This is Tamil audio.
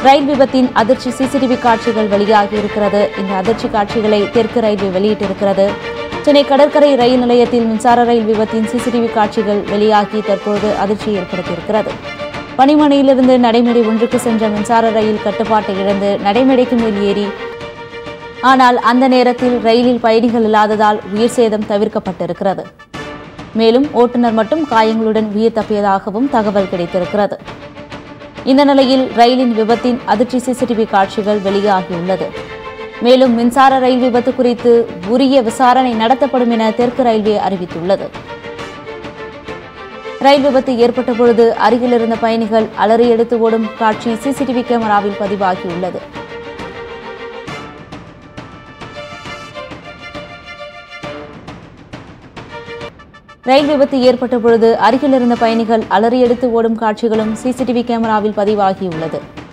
ரயில் விபத்தின் அதிர்ச்சி சிசிடிவி காட்சிகள் வெளியாகி இருக்கிறது இந்த அதிர்ச்சி காட்சிகளை தெற்கு ரயில்வே வெளியிட்டிருக்கிறது சென்னை கடற்கரை ரயில் நிலையத்தில் மின்சார ரயில் விபத்தின் சிசிடிவி காட்சிகள் வெளியாகி தற்போது அதிர்ச்சி ஏற்படுத்தியிருக்கிறது பனிமனையிலிருந்து நடைமேடை ஒன்றுக்கு சென்ற மின்சார ரயில் கட்டுப்பாட்டை இழந்து நடைமேடைக்கு மேல் ஏறி ஆனால் அந்த நேரத்தில் ரயிலில் பயணிகள் இல்லாததால் உயிர் சேதம் தவிர்க்கப்பட்டிருக்கிறது மேலும் ஓட்டுநர் மட்டும் காயங்களுடன் உயிர் தப்பியதாகவும் தகவல் கிடைத்திருக்கிறது இந்த நிலையில் ரயிலின் விபத்தின் அதிர்ச்சி சிசிடிவி காட்சிகள் வெளியாகியுள்ளது மேலும் மின்சார ரயில் விபத்து குறித்து உரிய விசாரணை நடத்தப்படும் என தெற்கு ரயில்வே அறிவித்துள்ளது ரயில் விபத்து ஏற்பட்ட பொழுது அருகில் இருந்த பயணிகள் அலறி எடுத்து ஓடும் காட்சி சிசிடிவி கேமராவில் பதிவாகியுள்ளது ரயில் விபத்து ஏற்பட்ட பொழுது அருகில் இருந்த பயணிகள் அலறி எடுத்து ஓடும் காட்சிகளும் சிசிடிவி கேமராவில் பதிவாகியுள்ளது